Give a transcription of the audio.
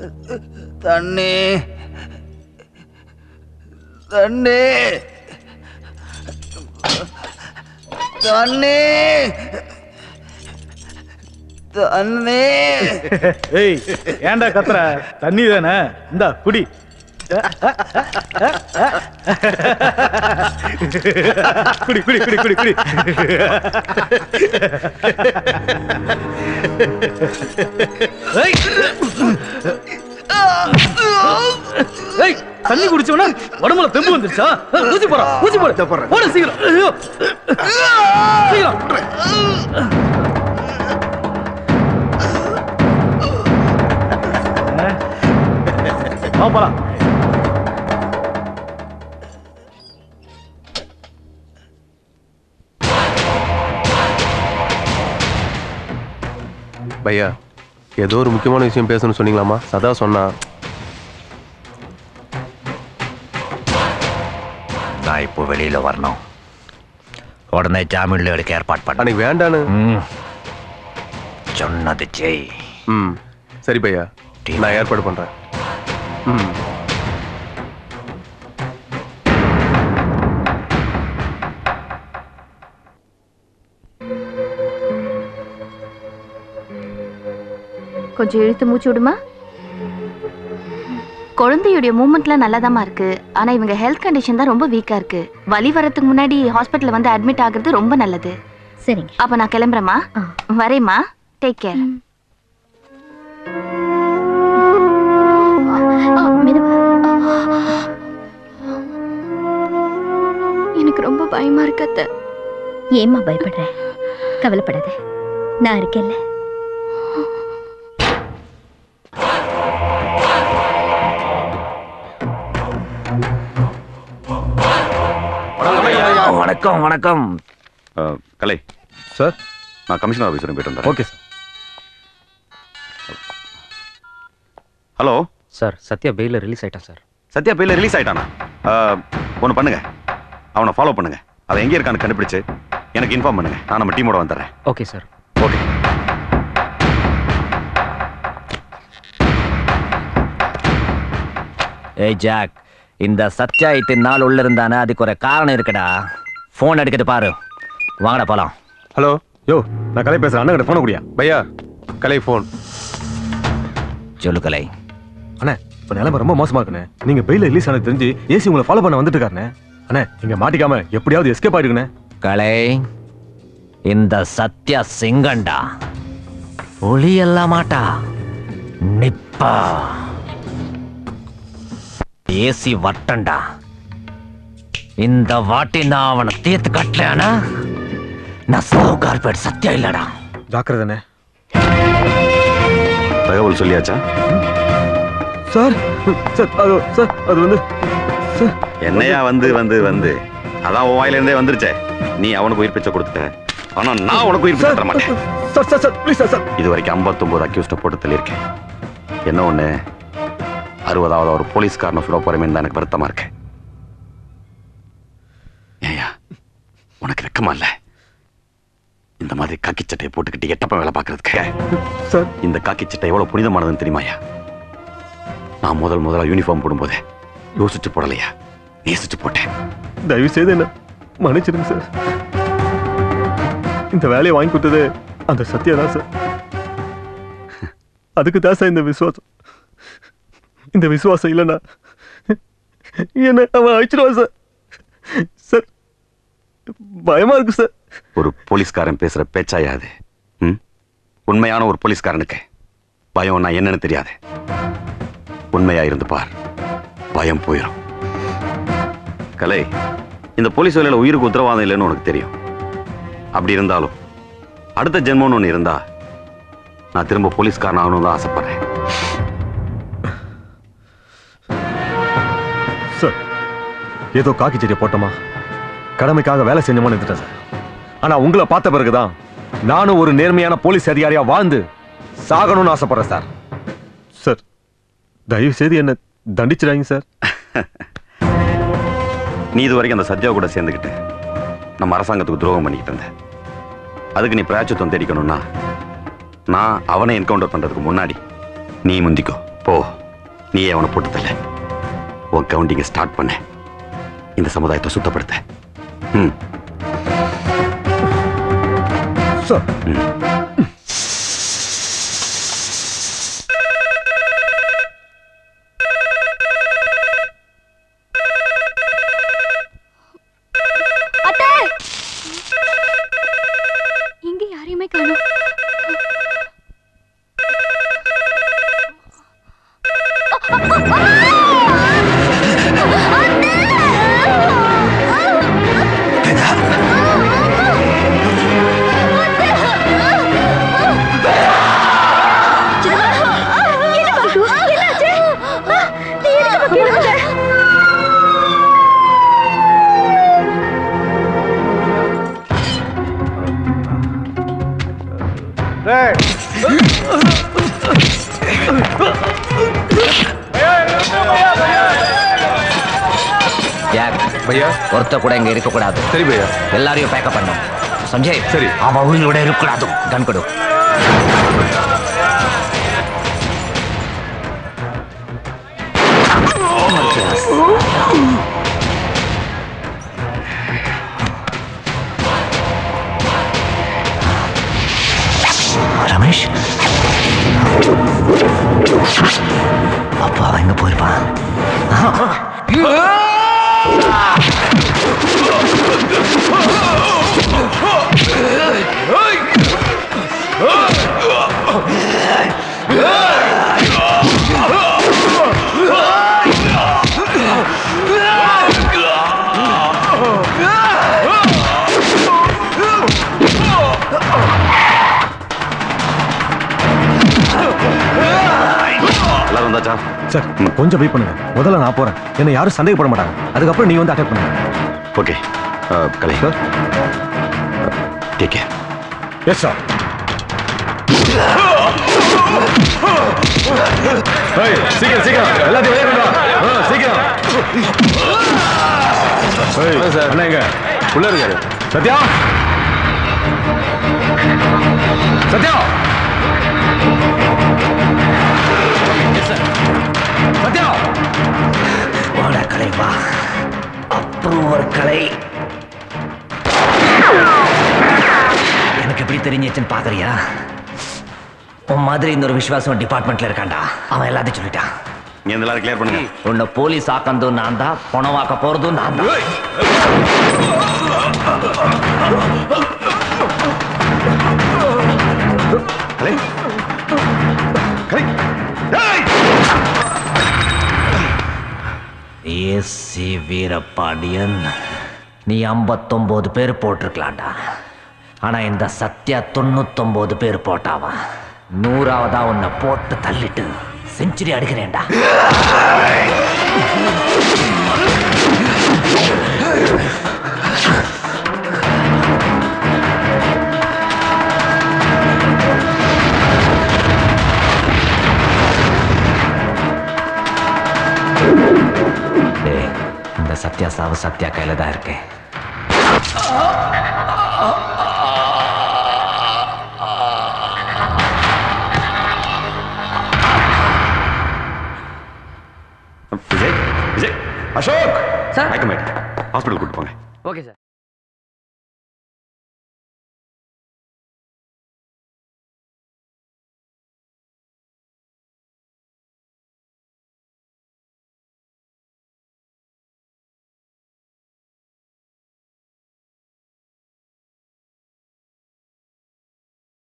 தண்ணி தண்ணி தண்ணி தண்ணி ஏய் ஏன்டா கத்துற தண்ணி தானே இந்தா குடி குடி குடி குடி குடி குடி ஏய். ஏய் தண்ணி குடிச்சவன உடம்புல தெம்பு வந்துருச்சா ஏய், ஊசி போறா ஊசி போட போட சீக்கிரம் ஐயோ. சீக்கிரம் வா போலாம் பையா ஏதோ ஒரு முக்கியமான விஷயம் பேசணும்னு சொன்னீங்களாமா சதா சொன்னா நான் இப்போ வெளியில வரணும் உடனே ஜாமீன்ல எடுக்க ஏற்பாடு பண்ண அன்னைக்கு வேண்டான்னு சொன்னது ஜெய் ம் சரி பையா நான் ஏற்பாடு பண்றேன் ம் கொஞ்சம் இழுத்து மூச்சு விடுமா குழந்தையுடைய மூமெண்ட்லாம் நல்லாதாம்மா இருக்கு ஆனா இவங்க ஹெல்த் கண்டிஷன் தான் ரொம்ப வீக்கா இருக்கு வலி வரதுக்கு முன்னாடி ஹாஸ்பிட்டல்ல வந்து அட்மிட் ஆகுறது ரொம்ப நல்லது சரிங்க அப்ப நான் கிளம்புறேம்மா வரேம்மா டேக் கேர் எனக்கு ரொம்ப பயமா இருக்கு அத்தை ஏம்மா பயப்படுற கவலைப்படாத நான் இருக்கேன்ல வணக்கம் வணக்கம் கலை சார் நான் கமிஷனர் ஆஃபீஸ் வரைக்கும் போயிட்டு வந்தேன் okay sir hello sir Sathya பெயில ரிலீஸ் ஆயிட்டான் சார் சத்யா பேர்ல ரிலீஸ் ஆயிட்டானா ஒன்று பண்ணுங்க அவனை ஃபாலோ பண்ணுங்க அவன் எங்கே இருக்கான்னு கண்டுபிடிச்சு எனக்கு இன்ஃபார்ம் பண்ணுங்க நான் நம்ம டீமோட வந்துடுறேன் ஓகே சார் ஓகே ஏய் ஜாக் இந்த சத்யா இத்தனை நாள் உள்ள இருந்தானே அதுக்கு ஒரு காரணம் இருக்குடா ஃபோன் எடுக்கிறது பாரு வாங்கடா போலாம் ஹலோ யோ நான் கலை பேசுறேன் அண்ணன் கிட்ட போன குடியா பையா கலை ஃபோன் சொல்லு கலை அண்ணே இப்போ நிலைமை ரொம்ப மோசமா இருக்குண்ணே நீங்க பெயில ரிலீஸ் ஆனது தெரிஞ்சு ஏசி உங்களை ஃபாலோ பண்ண வந்துட்டு இருக்காருண்ணே அண்ணே நீங்க மாட்டிக்காம எப்படியாவது எஸ்கேப் ஆயிடுங்கண்ணே கலை இந்த சத்யா சிங்கண்டா ஒளியெல்லாம் மாட்டா நிப்பா ஏசி வட்டண்டா இந்த வாட்டி நான் அவனை தீர்த்து கட்டலையானா நான் சாவுகார் பேட் சத்யா இல்லடா ஜாக்கிரதண்ணே தகவல் சொல்லியாச்சா சார் சார் அது சார் அது வந்து சார் என்னையா வந்து வந்து வந்து அதான் உன் வாயில இருந்தே வந்துருச்சே நீ அவனுக்கு உயிர் பிச்சை கொடுத்துட்ட ஆனா நான் உனக்கு உயிர் பிச்சை தர மாட்டேன் sir sir sir please sir sir இது வரைக்கும் ஐம்பத்தொன்பது அக்யூஸ்ட போட்டு தள்ளியிருக்கேன் என்ன ஒண்ணு அறுபதாவது ஒரு போலீஸ்காரனை சுட போறமே தான் எனக்கு வருத்தமா இருக்கு ஏயா உனக்கு வெக்கமா இல்ல இந்த மாதிரி காக்கி சட்டையை போட்டுக்கிட்டு எட்டப்ப வேலை பார்க்கறதுக்கு சார் இந்த காக்கி சட்டை எவ்வளவு புனிதமானதுன்னு தெரியுமாயா நான் முதல் முதல்ல யூனிஃபார்ம் போடும்போது யோசிச்சு போடலையா நேசிச்சு போட்டேன் தயவு செய்து என்ன மன்னிச்சிடுங்க சார் இந்த வேலையை வாங்கி கொடுத்தது அந்த சத்யா தான் சார் அதுக்கு தான் சார் இந்த விசுவாசம் இந்த விசுவாசம் இல்லைன்னா என்ன அவன் அழிச்சிடுவான் சார் சார் பயமா இருக்கு சார் ஒரு போலீஸ்காரன் பேசுற பேச்சாயா அது ம்? உண்மையான ஒரு போலீஸ்காரனுக்கு பயம் நான் என்னன்னு தெரியாது உண்மையா இருந்து பார் பயம் போயிடும் கலை இந்த போலீஸ் வேலையில உயிருக்கு உத்தரவாதம் இல்லைன்னு உனக்கு தெரியும் அப்படி இருந்தாலும் அடுத்த ஜென்மம்னு ஒன்று இருந்தா நான் திரும்ப போலீஸ்காரன் ஆகணும்னு தான் ஆசைப்படுறேன் சார் ஏதோ காக்கி செடியை போட்டோமா கடமைக்காக வேலை செஞ்சோமான்னு இருந்துட்டேன் சார் ஆனா உங்களை பார்த்த பிறகுதான் நானும் ஒரு நேர்மையான போலீஸ் அதிகாரியா வாழ்ந்து சாகணும்னு ஆசைப்படுறேன் சார் சார் தயவு செய்து என்ன தண்டிச்சிடாங்க சார் நீ இது வரைக்கும் அந்த சத்யா கூட சேர்ந்துக்கிட்டு நம்ம அரசாங்கத்துக்கு துரோகம் பண்ணிக்கிட்டு இருந்த அதுக்கு நீ பிராயச்சித்தம் தேடிக்கணும்னா நான் அவனை என்கவுண்டர் பண்றதுக்கு முன்னாடி நீ முந்திக்கோ போ நீயே அவனை போட்டு தள்ள உன் கவுண்டிங்கை ஸ்டார்ட் பண்ண இந்த சமுதாயத்தை சுத்தப்படுத்த ம் சார் அத்தை இங்க யாரையுமே காணோம் யார் பையா ஒருத்த கூட இங்க இருக்க கூடாது சரி பையா எல்லாரையும் பேக்கப் பண்ணும் சஞ்சய் சரி. அவன் உயிரோட இருக்கக்கூடாது கன் கொடு ரமேஷ் அப்பா அவன் எங்க போயிருப்பான் எல்லாரும் வந்தாச்சா சார் கொஞ்சம் வெயிட் பண்ணுங்க முதல்ல நான் போறேன் என்ன யாரும் சந்தேகப்பட மாட்டாங்க அதுக்கப்புறம் நீ வந்து அட்டாக் பண்ணுங்க okay Kalai sir take care yes sir ஏய், சீக்கிரம் சீக்கிரம் எல்லாத்தையும் வெளியே கொண்டு வா ஆ, சீக்கிரம் ஏய், அண்ணா எங்க உள்ள இருக்காரு சத்யா சத்யா சத்யா வாடா கலை வா அப்புறம் ஒரு கலை எனக்கு எப்படி தெரிஞ்சிச்சுன்னு பாக்குறியா உன் மாதிரி இன்னொரு விசுவாசம் டிபார்ட்மெண்ட்ல இருக்கான்டா அவன் எல்லாத்தையும் சொல்லிட்டான் இங்க இருந்து எல்லாரும் கிளியர் பண்ணுங்க உன்னை போலீஸ் ஆக்கந்தும் நான் தான் பணமாக்க போறதும் நான் தான் கலை கலை ஏய்! ஏசி வீரபாண்டியன் நீ ஐம்பத்தொம்போது பேர் போட்டிருக்கலாம்டா ஆனா இந்த சத்யா தொண்ணூத்தொம்போது பேர் போட்டாவா நூறாவதா உன்னை போட்டு தள்ளிட்டு செஞ்சுரி அடிக்கிறேன்டா டேய், இந்த சத்யா சாவு சத்யா கையில தான் இருக்கு விஜய் விஜய் அசோக் சார். மயக்கம் ஹாஸ்பிட்டல் கூட்டு போங்க ஓகே சார்